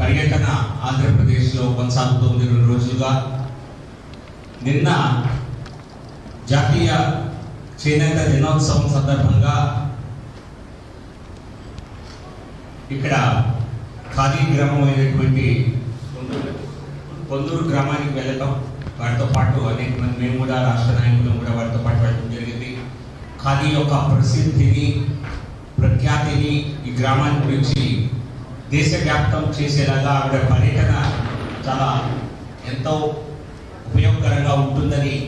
పర్యటన ఆంధ్రప్రదేశ్లో కొనసాగుతోంది రెండు రోజులుగా నిన్న జాతీయ చేనేత దినోత్సవం సందర్భంగా ఇక్కడ ఖాదీ గ్రామమైనటువంటి పొందూరు గ్రామానికి వెళ్ళటం వాటితో పాటు అనేక మంది మేము కూడా రాష్ట్ర నాయకులు కూడా వాటితో పాటు వెళ్ళడం జరిగింది ఖాదీ యొక్క ప్రసిద్ధిని ప్రఖ్యాతిని ఈ గ్రామాన్ని గురించి దేశవ్యాప్తం చేసేలాగా ఆవిడ పర్యటన చాలా ఎంతో ఉపయోగకరంగా ఉంటుందని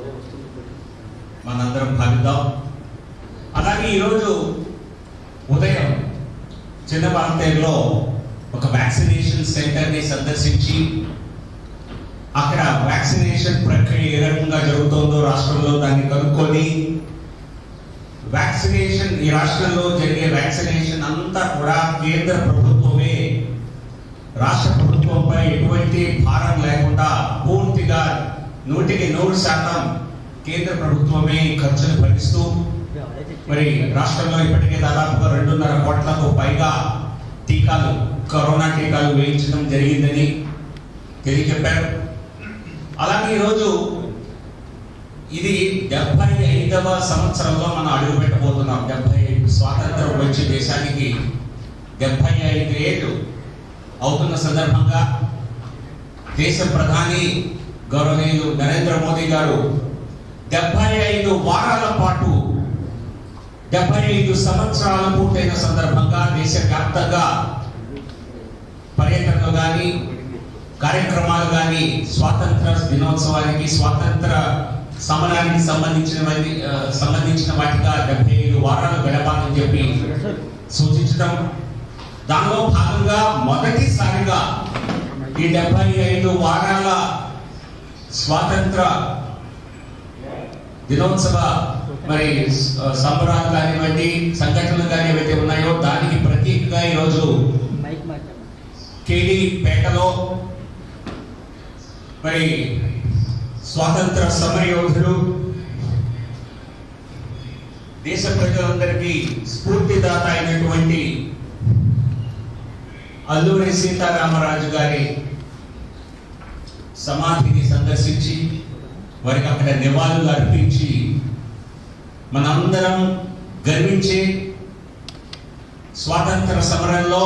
మనందరం భావిద్దాం అలాగే ఈరోజు ఉదయం చిన్న భారతీయులో ఒక వ్యాక్సినేషన్ సెంటర్ని సందర్శించి అక్కడ వ్యాక్సినేషన్ ప్రక్రియ ఏ రకంగా జరుగుతుందో రాష్ట్రంలో దాన్ని కనుక్కొని వ్యాక్సినేషన్ ఈ రాష్ట్రంలో జరిగే వ్యాక్సినేషన్ అంతా కూడా కేంద్ర ప్రభుత్వమే రాష్ట్ర ప్రభుత్వంపై ఎటువంటి భారం లేకుండా పూర్తిగా నూటికి నూరు శాతం కేంద్ర ప్రభుత్వమే ఈ ఖర్చును భరిస్తూ మరి రాష్ట్రంలో ఇప్పటికే దాదాపుగా రెండున్నర కోట్లకు పైగా టీకాలు కరోనా టీకాలు వేయించడం జరిగిందని తెలియజెప్పారు అలాగే ఈరోజు ఇది డెబ్బై ఐదవ సంవత్సరంలో మనం అడుగు పెట్టబోతున్నాం డెబ్బై ఐదు స్వాతంత్రం వచ్చి దేశానికి డెబ్బై ఐదు ఏళ్ళు అవుతున్న సందర్భంగా దేశ ప్రధాని గౌరవనీయులు నరేంద్ర మోదీ గారు డెబ్బై ఐదు వారాల పాటు డెబ్బై ఐదు సంవత్సరాలు పూర్తయిన సందర్భంగా దేశవ్యాప్తంగా పర్యటనలు కానీ కార్యక్రమాలు కానీ స్వాతంత్ర దినోత్సవానికి స్వాతంత్ర సమరానికి సంబంధించినవన్నీ ఆ, సంబంధించిన వాటిగా డెబ్బై ఐదు వారాలు గడపాలని చెప్పి సూచించడం దానిలో భాగంగా మొదటిసారిగా ఈ డెబ్బై ఐదు వారాల స్వాతంత్ర దినోత్సవ మరి స- సంబరాలు కానివ్వండి సంఘటనలు కానీ ఏవైతే ఉన్నాయో దానికి ప్రతీకగా ఈరోజు మైక్ మార్చాలి కేడి పేటలో మరి స్వాతంత్ర సమరయోధుడు దేశ ప్రజలందరికీ స్ఫూర్తిదాత అయినటువంటి అల్లూరి సీతారామరాజు గారి సమాధిని సందర్శించి వారికి అక్కడ నివాళులు అర్పించి మనందరం గర్వించే స్వాతంత్ర సమరంలో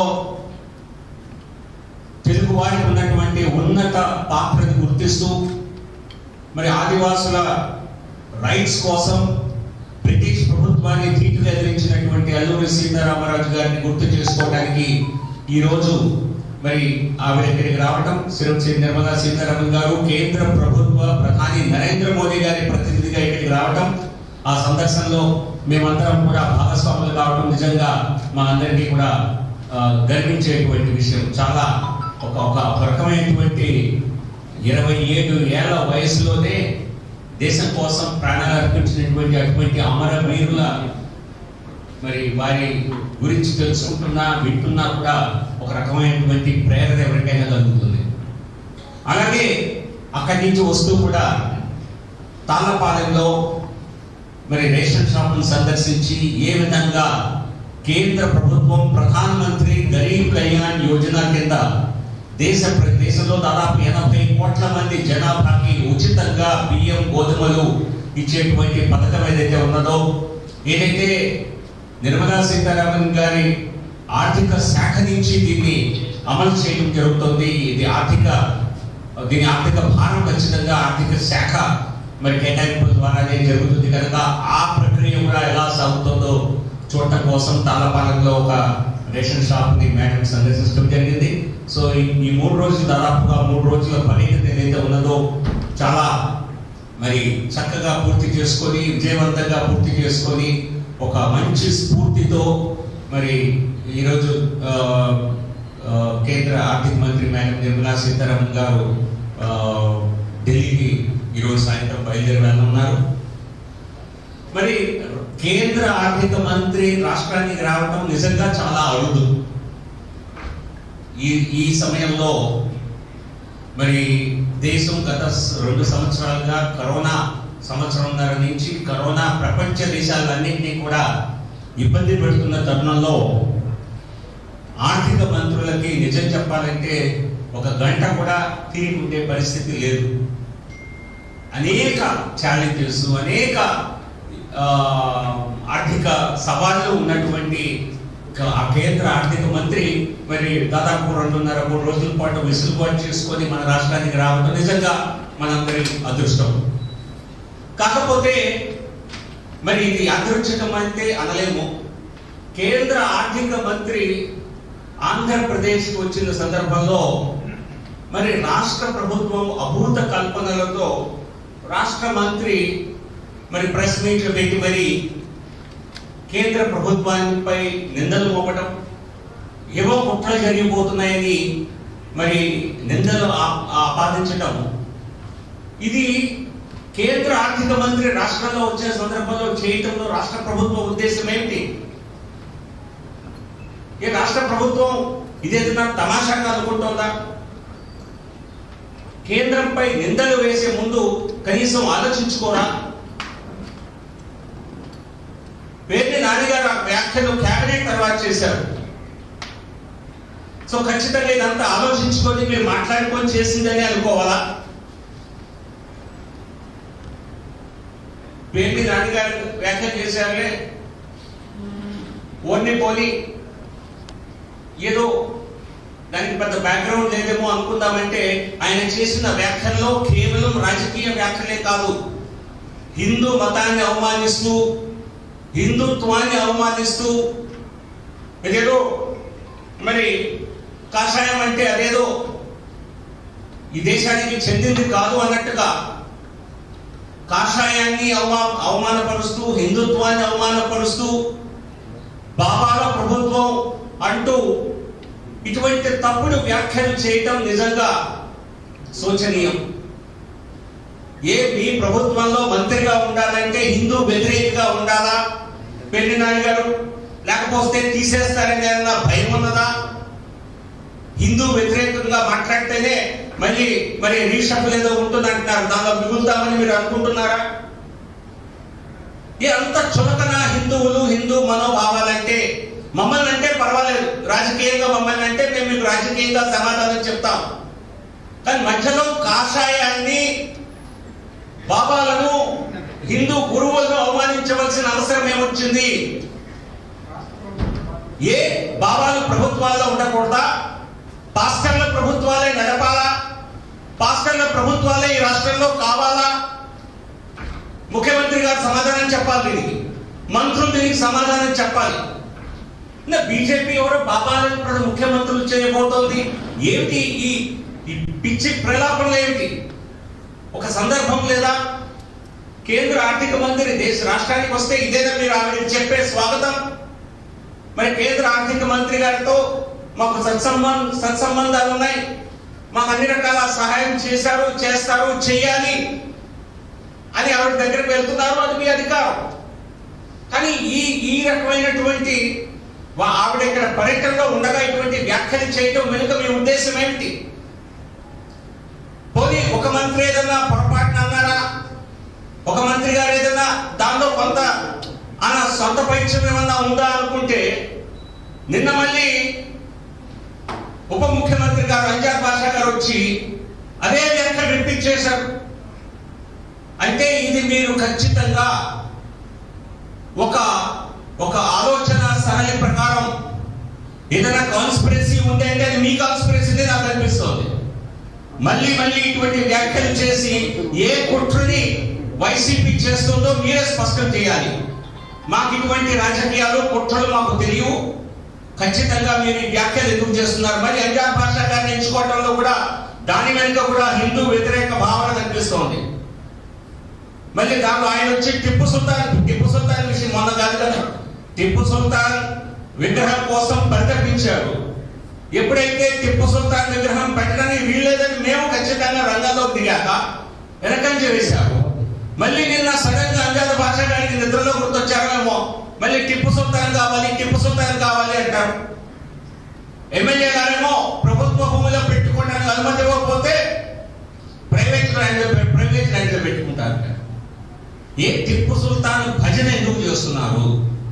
తెలుగు వారికి ఉన్నటువంటి ఉన్నత పాత్రను గుర్తిస్తూ మరి ఆదివాసుల రైట్స్ కోసం బ్రిటిష్ ప్రభుత్వాన్ని ధీటుగా ఎదిరించినటువంటి అల్లూరి సీతారామరాజు గారిని గుర్తు చేసుకోవడానికి ఈ రోజు మరి ఆవిడ ఇక్కడికి రావటం శ్రీ నిర్మలా సీతారామన్ గారు కేంద్ర ప్రభుత్వ ప్రధాని నరేంద్ర మోదీ గారి ప్రతినిధిగా ఇక్కడికి రావటం ఆ సందర్శనలో మేమందరం కూడా భాగస్వాములు కావడం నిజంగా మా అందరికీ కూడా ఆ, గర్వించేటువంటి విషయం చాలా ఒక ఒక ఒక రకమైనటువంటి ఇరవై ఏడు ఏళ్ల వయసులోనే దేశం కోసం ప్రాణాలు అర్పించినటువంటి అటువంటి అమరవీరుల మరి వారి గురించి తెలుసుకుంటున్నా వింటున్నా కూడా ఒక రకమైనటువంటి ప్రేరణ ఎవరికైనా కలుగుతుంది అలాగే అక్కడి నుంచి వస్తూ కూడా తాళ్ళపాలెంలో మరి రేషన్ షాపును సందర్శించి ఏ విధంగా కేంద్ర ప్రభుత్వం ప్రధానమంత్రి గరీబ్ కళ్యాణ్ యోజన కింద దేశ ప్ర- దేశంలో దాదాపు ఎనభై కోట్ల మంది జనాభాకి ఉచితంగా బియ్యం గోధుమలు ఇచ్చేటువంటి పథకం ఏదైతే ఉన్నదో ఏదైతే నిర్మలా సీతారామన్ గారి ఆర్థిక శాఖ నుంచి దీన్ని అమలు చేయడం జరుగుతుంది ఇది ఆర్థిక దీని ఆర్థిక భారం ఖచ్చితంగా ఆర్థిక శాఖ మరి కేటాయింపుల ద్వారానే జరుగుతుంది కనుక ఆ ప్రక్రియ కూడా ఎలా సాగుతుందో చూడటం కోసం తాళపాలెంలో ఒక రేషన్ షాప్ ని మేడం సందర్శించడం జరిగింది సో ఈ- ఈ మూడు రోజులు దాదాపుగా మూడు రోజుల పర్యటన ఏదైతే ఉన్నదో చాలా మరి చక్కగా పూర్తి చేసుకొని విజయవంతంగా పూర్తి చేసుకొని ఒక మంచి స్ఫూర్తితో మరి ఈరోజు ఆ, ఆ, కేంద్ర ఆర్థిక మంత్రి మేడం నిర్మలా సీతారామన్ గారు ఆ, ఢిల్లీకి ఈరోజు సాయంత్రం బయలుదేరి వెళ్ళనున్నారు మరి కేంద్ర ఆర్థిక మంత్రి రాష్ట్రానికి రావడం నిజంగా చాలా అరుదు ఈ ఈ సమయంలో మరి దేశం గత స- రెండు సంవత్సరాలుగా కరోనా సంవత్సరంన్నర నుంచి కరోనా ప్రపంచ దేశాలన్నింటినీ కూడా ఇబ్బంది పెడుతున్న తరుణంలో ఆర్థిక మంత్రులకి నిజం చెప్పాలంటే ఒక గంట కూడా తిరిగి ఉండే పరిస్థితి లేదు అనేక ఛాలెంజెస్ అనేక ఆ, ఆర్థిక సవాళ్ళు ఉన్నటువంటి క- ఆ కేంద్ర ఆర్థిక మంత్రి మరి దాదాపు రెండున్నర మూడు రోజుల పాటు వెసులుబాటు చేసుకొని మన రాష్ట్రానికి రావడం నిజంగా మనందరి అదృష్టం కాకపోతే మరి ఇది అదృష్టం అంటే అనలేము కేంద్ర ఆర్థిక మంత్రి ఆంధ్రప్రదేశ్కి వచ్చిన సందర్భంలో మరి రాష్ట్ర ప్రభుత్వం అభూత కల్పనలతో రాష్ట్ర మంత్రి మరి ప్రెస్ మీట్లు పెట్టి మరి కేంద్ర ప్రభుత్వానిపై నిందలు మోపడం ఏవో కుట్రలు జరిగిపోతున్నాయని మరి నిందలు ఆ- ఆపాదించడం ఇది కేంద్ర ఆర్థిక మంత్రి రాష్ట్రంలో వచ్చే సందర్భంలో చేయటంలో రాష్ట్ర ప్రభుత్వ ఉద్దేశం ఏమిటి ఈ రాష్ట్ర ప్రభుత్వం ఇదేదైనా తమాషాగా అనుకుంటోందా కేంద్రంపై నిందలు వేసే ముందు కనీసం ఆలోచించుకోరా పేర్ని నాన్నగారు ఆ వ్యాఖ్యలు కేబినెట్ తర్వాత చేశారు సో ఖచ్చితంగా ఇదంతా ఆలోచించుకొని మీరు మాట్లాడుకొని చేసిందని అనుకోవాలా పేర్ని నాన్నగారు వ్యాఖ్యలు చేశారులే ఓన్ని పోని ఏదో దానికి పెద్ద బ్యాక్గ్రౌండ్ లేదేమో అనుకుందామంటే ఆయన చేసిన వ్యాఖ్యల్లో కేవలం రాజకీయ వ్యాఖ్యలే కాదు హిందూ మతాన్ని అవమానిస్తూ హిందుత్వాన్ని అవమానిస్తూ ఇదేదో మరి కాషాయం అంటే అదేదో ఈ దేశానికి చెందింది కాదు అన్నట్టుగా కాషాయాన్ని అవమా అవమానపరుస్తూ హిందుత్వాన్ని అవమానపరుస్తూ బాబాల ప్రభుత్వం అంటూ ఇటువంటి తప్పుడు వ్యాఖ్యలు చేయటం నిజంగా శోచనీయం ఏ మీ ప్రభుత్వంలో మంత్రిగా ఉండాలంటే హిందూ వ్యతిరేకగా ఉండాలా పెళ్లి నాని గారు లేకపోతే తీసేస్తారని ఏమన్నా భయం ఉన్నదా హిందూ వ్యతిరేకంగా మాట్లాడితేనే మళ్ళీ మరి రీషఫల్ ఏదో ఉంటుంది అంటున్నారు దానిలో మిగులుతామని మీరు అనుకుంటున్నారా ఏ అంత చులకన హిందువులు హిందూ మనోభావాలంటే మమ్మల్ని అంటే పర్వాలేదు రాజకీయంగా మమ్మల్ని అంటే మేము మీకు రాజకీయంగా సమాధానం చెప్తాం కానీ మధ్యలో కాషాయాన్ని బాబాలను హిందూ గురువులను అవమానించవలసిన అవసరం ఏమొచ్చింది ఏ బాబాలు ప్రభుత్వాల్లో ఉండకూడదా పాస్టర్ల ప్రభుత్వాలే నడపాలా పాస్టర్ల ప్రభుత్వాలే ఈ రాష్ట్రంలో కావాలా ముఖ్యమంత్రి గారు సమాధానం చెప్పాలి దీనికి మంత్రులు దీనికి సమాధానం చెప్పాలి ఇంకా బీజేపీ ఎవరో బాబాలను ఇప్పుడు ముఖ్యమంత్రులు చేయబోతోంది ఏమిటి ఈ ఈ పిచ్చి ప్రలాపనలు ఏమిటి ఒక సందర్భం లేదా కేంద్ర ఆర్థిక మంత్రి దేశ రాష్ట్రానికి వస్తే ఇదేనా మీరు ఆవిడకి చెప్పే స్వాగతం మరి కేంద్ర ఆర్థిక మంత్రి గారితో మాకు సత్సంబంధ సత్సంబంధాలు ఉన్నాయి మాకు అన్ని రకాల సహాయం చేశారు చేస్తారు చేయాలి అని ఆవిడ దగ్గరికి వెళ్తున్నారు అది మీ అధికారం కానీ ఈ ఈ రకమైనటువంటి వా- ఆవిడ ఇక్కడ పర్యటనలో ఉండగా ఇటువంటి వ్యాఖ్యలు చేయటం వెనుక మీ ఉద్దేశం ఏమిటి పోనీ ఒక మంత్రి ఏదన్నా పొరపాటున అన్నారా ఒక మంత్రి గారు ఏదన్నా దానిలో కొంత ఆయన సొంత పైత్యం ఏమన్నా ఉందా అనుకుంటే నిన్న మళ్ళీ ఉప ముఖ్యమంత్రి గారు అంజాద్ బాషా గారు వచ్చి అదే వ్యాఖ్యలు రిపీట్ చేశారు అంటే ఇది మీరు ఖచ్చితంగా ఒక ఒక ఆలోచన సరళి ప్రకారం ఏదైనా కాన్స్పిరసీ ఉంటే అంటే అది మీ కాన్స్పిరసీ నాకు అనిపిస్తోంది మళ్ళీ మళ్ళీ ఇటువంటి వ్యాఖ్యలు చేసి ఏ కుట్రని వైసీపీ చేస్తుందో మీరే స్పష్టం చేయాలి మాకు ఇటువంటి రాజకీయాలు కుట్రలు మాకు తెలియవు ఖచ్చితంగా మీరు ఈ వ్యాఖ్యలు ఎందుకు చేస్తున్నారు మరి అంజాద్ భాషా గారిని ఎంచుకోవడంలో కూడా దాని వెనుక కూడా హిందూ వ్యతిరేక భావన కనిపిస్తోంది మళ్ళీ దాంట్లో ఆయన వచ్చి టిప్పు సుల్తాన్ టిప్పు సుల్తాన్ విషయం మొన్న కాదు కదా టిప్పు సుల్తాన్ విగ్రహం కోసం పరితపించారు ఎప్పుడైతే టిప్పు సుల్తాన్ విగ్రహం పెట్టడానికి వీల్లేదని మేము ఖచ్చితంగా రంగంలోకి దిగాక వెనకంజ వేశారు మళ్ళీ నిన్న సడన్ గా అంజాద భాష గారికి నిద్రలో గుర్తొచ్చారేమో మళ్ళీ టిప్పు సుల్తాన్ కావాలి టిప్పు సుల్తాన్ కావాలి అంటారు ఎమ్మెల్యే గారేమో ప్రభుత్వ భూమిలో పెట్టుకోవడానికి అనుమతి ఇవ్వకపోతే ప్రైవేట్ ల్యాండ్ ప్రైవేట్ ల్యాండ్ లో పెట్టుకుంటారు ఏ టిప్పు సుల్తాన్ భజన ఎందుకు చేస్తున్నారు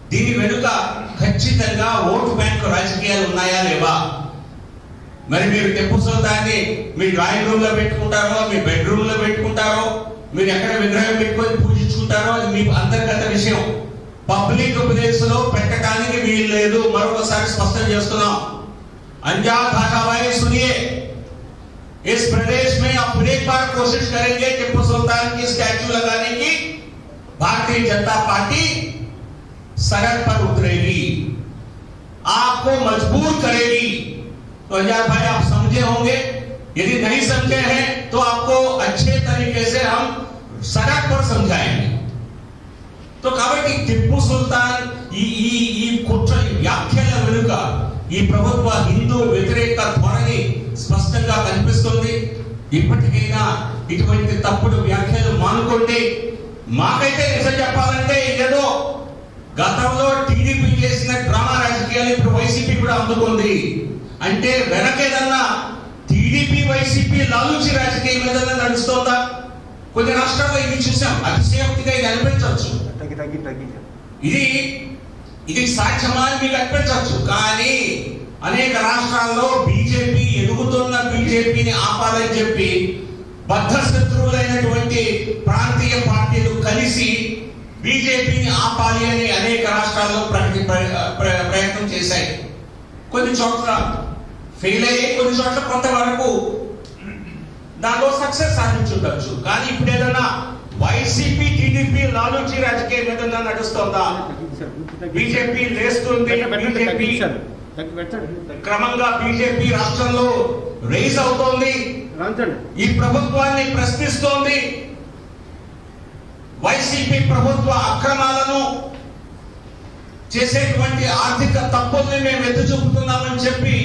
దీని వెనుక ఖచ్చితంగా ఓటు బ్యాంకు రాజకీయాలు ఉన్నాయా లేవా మరి మీరు టిప్పు సుల్తాన్ని మీ డ్రాయింగ్ రూమ్ లో పెట్టుకుంటారో మీ బెడ్రూమ్ లో పెట్టుకుంటారో మీరు ఎక్కడ విగ్రహం పెట్టుకొని పూజించుకుంటారో అది మీ అంతర్గత విషయం పబ్లిక్ ప్లేస్ లో పెట్టడానికి వీలు లేదు మరొకసారి స్పష్టం చేస్తున్నాం अंजान भाषा भाई सुनिए इस प्रदेश में अब फिर एक बार कोशिश करेंगे टिप्पू सुल्तान की स्टैचू लगाने की भारतीय जनता पार्टी सड़क पर उतरेगी आपको मजबूर करेगी तो अंजार भाई आप समझे होंगे यदि नहीं समझे हैं तो आपको अच्छे तरीके से हम सड़क पर समझाएंगे तो కాబట్టి టిప్పు సుల్తాన్ ఈ ఈ ఈ కుట్ర ఈ వ్యాఖ్యల వెనుక ఈ ప్రభుత్వ హిందూ వ్యతిరేక ధోరణి స్పష్టంగా కనిపిస్తుంది ఇప్పటికైనా ఇటువంటి తప్పుడు వ్యాఖ్యలు మానుకోండి మాకైతే నిజం చెప్పాలంటే ఏదో గతంలో టీడీపీ చేసిన డ్రామా రాజకీయాలు ఇప్పుడు వైసీపీ కూడా అందుకుంది అంటే వెనకేదన్నా టీడీపీ వైసీపీ లాలూచి రాజకీయం ఏదన్నా నడుస్తోందా కొన్ని రాష్ట్రాల్లో ఇది చూసాం అతిశయోక్తిగా ఇది అనిపించవచ్చు తగ్గి తగ్గి తగ్గించారు ఇది ఇది సాధ్యమా అని మీకు అనిపించవచ్చు కానీ అనేక రాష్ట్రాల్లో బీజేపీ ఎదుగుతున్న బీజేపీని ఆపాలని చెప్పి బద్ధ శత్రువులైనటువంటి ప్రాంతీయ పార్టీలు కలిసి బీజేపీని ఆపాలి అని అనేక రాష్ట్రాల్లో ప్రకటి ప్ర- ప్ర- ప్రయత్నం చేశాయి కొన్ని చోట్ల ఫెయిల్ అయ్యాయి కొన్ని చోట్ల కొంతవరకు దానిలో సక్సెస్ సాధించుండొచ్చు కానీ ఇప్పుడు ఏదైనా వైసీపీ టీడీపీ లాలూచి రాజకీయం ఏదైనా నడుస్తోందా తగ్గించారు పూర్తి తగ్గించారు. బీజేపీ లేస్తుంది పెట్టండి, పెట్టండి, బీజేపీ తగ్గించారు. తగ్గి పెట్టండి. క్రమంగా బీజేపీ రాష్ట్రంలో రైజ్ అవుతోంది రాంచండి ఈ ప్రభుత్వాన్ని ప్రశ్నిస్తోంది వైసీపీ ప్రభుత్వ అక్రమాలను చేసేటువంటి ఆర్థిక తప్పుల్ని మేము ఎత్తి చూపుతున్నామని చెప్పి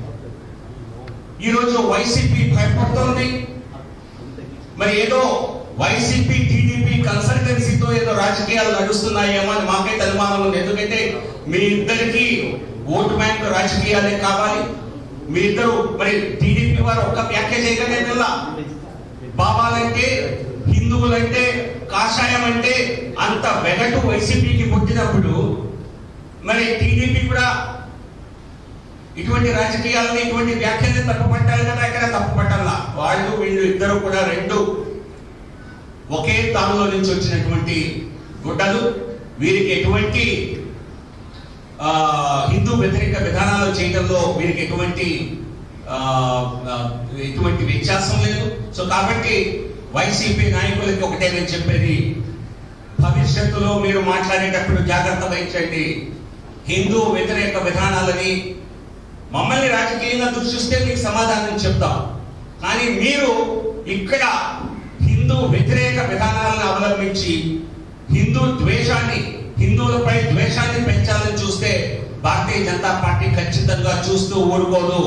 ఈరోజు వైసీపీ భయపడుతోంది మరి ఏదో వైసీపీ టీడీపీ కన్సల్టెన్సీతో ఏదో రాజకీయాలు నడుస్తున్నాయేమో అని మాకైతే అనుమానం ఉంది ఎందుకంటే మీ ఇద్దరికి ఓటు బ్యాంక్ రాజకీయాలే కావాలి మీ ఇద్దరు మరి టీడీపీ వారు ఒక్క వ్యాఖ్య చేయగానే పిల్ల బాబాలంటే హిందువులంటే కాషాయం అంటే అంత వెగటు వైసీపీకి పుట్టినప్పుడు మరి టీడీపీ కూడా ఇటువంటి రాజకీయాలని ఇటువంటి వ్యాఖ్యల్ని తప్పుపట్టాలి కదా ఇక్కడ తప్పుపట్టాలా వాళ్ళు వీళ్ళు ఇద్దరు కూడా రెండు ఒకే తానులో నుంచి వచ్చినటువంటి గుడ్డలు వీరికి ఎటువంటి ఆ, హిందూ వ్యతిరేక విధానాలు చేయడంలో వీరికి ఎటువంటి ఆ, ఆ, ఎటువంటి వ్యత్యాసం లేదు సో కాబట్టి వైసీపీ నాయకులకి ఒకటే నేను చెప్పేది భవిష్యత్తులో మీరు మాట్లాడేటప్పుడు జాగ్రత్త వహించండి హిందూ వ్యతిరేక విధానాలని మమ్మల్ని రాజకీయంగా దృష్టిస్తే మీకు సమాధానం చెప్తాం కానీ మీరు ఇక్కడ హిందూ వ్యతిరేక విధానాలను అవలంబించి హిందూ ద్వేషాన్ని హిందువులపై ద్వేషాన్ని పెంచాలని చూస్తే భారతీయ జనతా పార్టీ ఖచ్చితంగా చూస్తూ ఊరుకోదు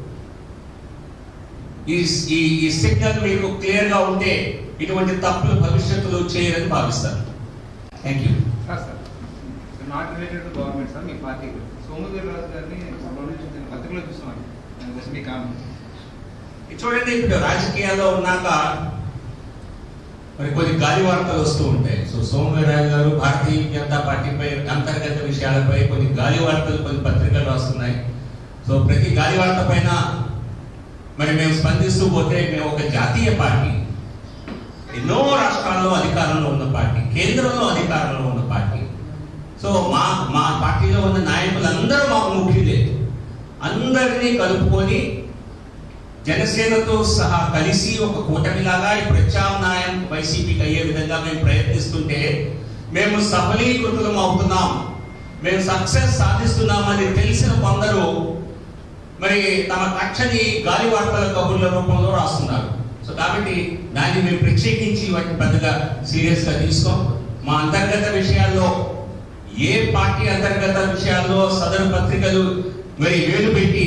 ఈ ఈ ఈ సిగ్నల్ మీకు క్లియర్ గా ఉంటే ఇటువంటి తప్పులు భవిష్యత్తులో చేయరని భావిస్తాను thank you sir sir not related to government sir మీ పార్టీ సోమవీర్ రాజు గారిని సభలో నుంచి నేను పత్రికలో చూసామండి దానికోసం మీ కామెంట్ ఇది చూడండి ఇప్పుడు రాజకీయాల్లో ఉన్నాక మరి కొన్ని గాలి వార్తలు వస్తూ ఉంటాయి సో సోమవీరాజు గారు భారతీయ జనతా పార్టీపై అంతర్గత విషయాలపై కొన్ని గాలి వార్తలు కొన్ని పత్రికలు రాస్తున్నాయి సో ప్రతి గాలి వార్త పైన మరి మేము స్పందిస్తూ పోతే మేము ఒక జాతీయ పార్టీ ఎన్నో రాష్ట్రాల్లో అధికారంలో ఉన్న పార్టీ కేంద్రంలో అధికారంలో ఉన్న పార్టీ సో మా మా పార్టీలో ఉన్న నాయకులందరూ మాకు ముఖ్యులే అందరినీ కలుపుకొని జనసేనతో సహా కలిసి ఒక కూటమిలాగా ఈ ప్రత్యామ్నాయం వైసీపీకి అయ్యే విధంగా మేము ప్రయత్నిస్తుంటే మేము సఫలీకృతులం అవుతున్నాం మేము సక్సెస్ సాధిస్తున్నామని తెలిసిన కొందరు మరి తమ కక్షని గాలి వార్తల కబుర్ల రూపంలో రాస్తున్నారు సో కాబట్టి దాన్ని మేము ప్రత్యేకించి వాటిని పెద్దగా సీరియస్ గా తీసుకోం మా అంతర్గత విషయాల్లో ఏ పార్టీ అంతర్గత విషయాల్లో సదరు పత్రికలు మరి వేలు పెట్టి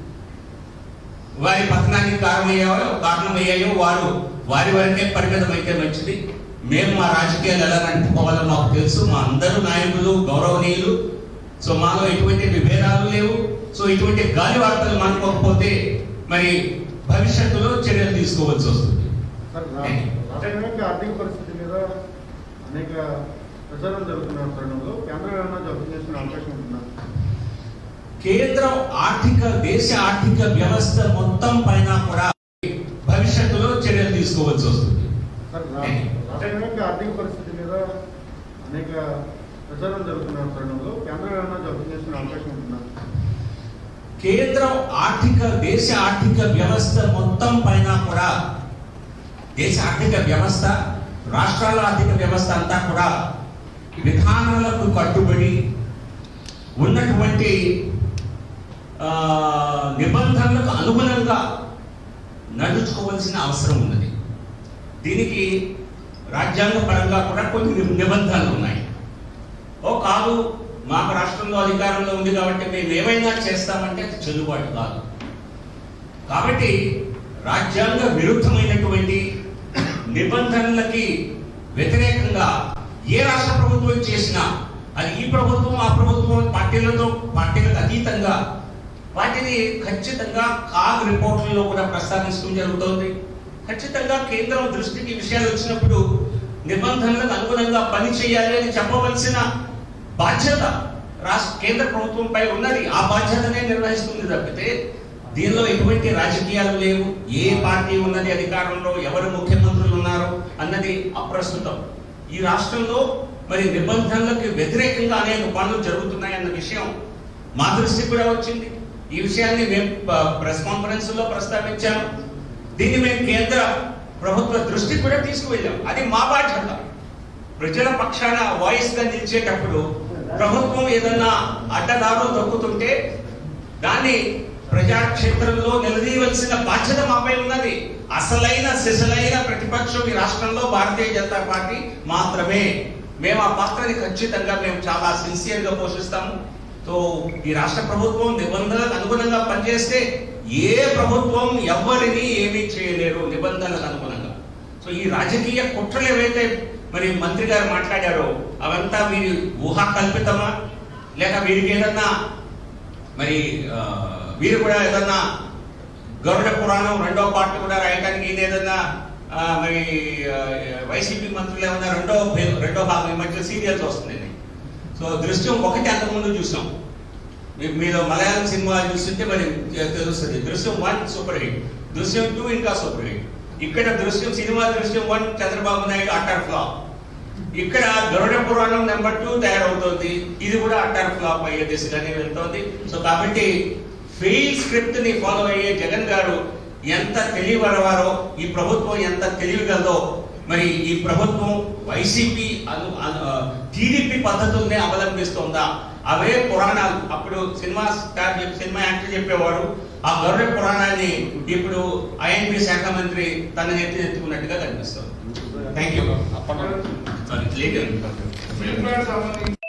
వారి పతనానికి కారణమయ్యాయో కారణమయ్యాయో వారు వారి వరకే పరిమితం అయితే మంచిది మేము మా రాజకీయాలు ఎలా నడుపుకోవాలో మాకు తెలుసు మా అందరూ నాయకులు గౌరవనీయులు సో మాలో ఎటువంటి విభేదాలు లేవు సో ఇటువంటి గాలి వార్తలు మానుకోకపోతే మరి భవిష్యత్తులో చర్యలు తీసుకోవాల్సి వస్తుంది సార్, రా- రాష్ట్రం యొక్క ఆర్థిక పరిస్థితి మీద అనేక ప్రచారం జరుగుతున్న తరుణంలో కేంద్రం ఏమైనా జబ్బు చేసిన అవకాశం ఉంటుందా కేంద్రం ఆర్థిక దేశ ఆర్థిక వ్యవస్థ మొత్తం పైన కూడా భవిష్యత్తులో చర్యలు తీసుకోవాల్సి వస్తుంది సార్ రా- రాష్ట్రానికి ఆర్థిక పరిస్థితి మీద అనేక ప్రచారం జరుగుతున్న తరుణంలో కేంద్రం ఏమైనా జబ్బు చేసిన అవకాశం ఉంటుందా కేంద్రం ఆర్థిక దేశ ఆర్థిక వ్యవస్థ మొత్తం పైన కూడా దేశ ఆర్థిక వ్యవస్థ రాష్ట్రాల ఆర్థిక వ్యవస్థ అంతా కూడా విధానాలకు కట్టుబడి ఉన్నటువంటి ఆ, నిబంధనలకు అనుగుణంగా నడుచుకోవాల్సిన అవసరం ఉన్నది దీనికి రాజ్యాంగ పరంగా కూడా కొన్ని ని- నిబంధనలు ఉన్నాయి ఓ కాదు మాకు రాష్ట్రంలో అధికారంలో ఉంది కాబట్టి మేము ఏమైనా చేస్తామంటే అది చెల్లుబాటు కాదు కాబట్టి రాజ్యాంగ విరుద్ధమైనటువంటి నిబంధనలకి వ్యతిరేకంగా ఏ రాష్ట్ర ప్రభుత్వం చేసినా అది ఈ ప్రభుత్వం ఆ ప్రభుత్వం పార్టీలతో పార్టీలకు అతీతంగా వాటిని ఖచ్చితంగా కాగ్ రిపోర్టుల్లో కూడా ప్రస్తావించడం జరుగుతోంది ఖచ్చితంగా కేంద్రం దృష్టికి ఈ విషయాలు వచ్చినప్పుడు నిబంధనలకు అనుగుణంగా పని చేయాలి అని చెప్పవలసిన బాధ్యత రాష్ట్ర కేంద్ర ప్రభుత్వంపై ఉన్నది ఆ బాధ్యతనే నిర్వహిస్తుంది తప్పితే దీనిలో ఎటువంటి రాజకీయాలు లేవు ఏ పార్టీ ఉన్నది అధికారంలో ఎవరు ముఖ్యమంత్రులు ఉన్నారు అన్నది అప్రస్తుతం ఈ రాష్ట్రంలో మరి నిబంధనలకు వ్యతిరేకంగా అనేక పనులు జరుగుతున్నాయన్న విషయం మా దృష్టికి కూడా వచ్చింది ఈ విషయాన్ని మేము ప- ప్రెస్ కాన్ఫరెన్స్ లో ప్రస్తావించాము దీన్ని మేము కేంద్ర ప్రభుత్వ దృష్టికి కూడా తీసుకువెళ్ళాం అది మా బాధ్యత ప్రజల పక్షాన వాయిస్ గా నిలిచేటప్పుడు ప్రభుత్వం ఏదన్నా అడ్డదారులు దొక్కుతుంటే దాన్ని ప్రజాక్షేత్రంలో నిలదీయవలసిన బాధ్యత మాపై ఉన్నది అసలైన సిసలైన ప్రతిపక్షం ఈ రాష్ట్రంలో భారతీయ జనతా పార్టీ మాత్రమే మేము ఆ పాత్రని ఖచ్చితంగా మేము చాలా సిన్సియర్ గా పోషిస్తాము సో ఈ రాష్ట్ర ప్రభుత్వం నిబంధనలకు అనుగుణంగా పనిచేస్తే ఏ ప్రభుత్వం ఎవరిని ఏమీ చేయలేరు నిబంధనలకు అనుగుణంగా సో ఈ రాజకీయ కుట్రలు ఏవైతే మరి మంత్రి గారు మాట్లాడారో అవంతా వీరి ఊహా కల్పితమా లేక వీరికి ఏదన్నా మరి ఆ, వీరు కూడా ఏదన్నా గరుడ పురాణం రెండో పార్ట్ కూడా రాయడానికి ఈయన ఏదన్నా ఆ, మరి ఆ, వైసీపీ మంత్రులు ఏమన్నా రెండో భే- రెండో భాగం ఈ మధ్య సీరియల్స్ వస్తుంది సో దృశ్యం ఒకటి అంతకుముందు చూసాం మీ- మీరు మలయాళం సినిమా చూస్తుంటే మరి తెలుస్తుంది Drishyam one super hit Drishyam two ఇంకా సూపర్ హిట్ ఇక్కడ Drishyam cinema Drishyam one Chandrababu Naidu utter flop ఇక్కడ గరుడ పురాణం నెంబర్ టూ తయారవుతోంది ఇది కూడా అటర్ ఫ్లాప్ అయ్యే దిశగానే వెళ్తోంది సో కాబట్టి ఫెయిల్ స్క్రిప్ట్ ని ఫాలో అయ్యే జగన్ గారు ఎంత తెలివివారో ఈ ప్రభుత్వం ఎంత తెలివిగలదో మరి ఈ ప్రభుత్వం వైసీపీ అను టీడీపీ పద్ధతుల్ని అవలంబిస్తోందా అవే పురాణాలు అప్పుడు సినిమా స్టార్ చెప్పి- సినిమా యాక్టర్ చెప్పేవారు ఆ గరుడ పురాణాన్ని ఇప్పుడు ఐఎన్పి శాఖ మంత్రి తన నెత్తి ఎత్తుకున్నట్టుగా కనిపిస్తుంది thank you sorry late film సంబంధించి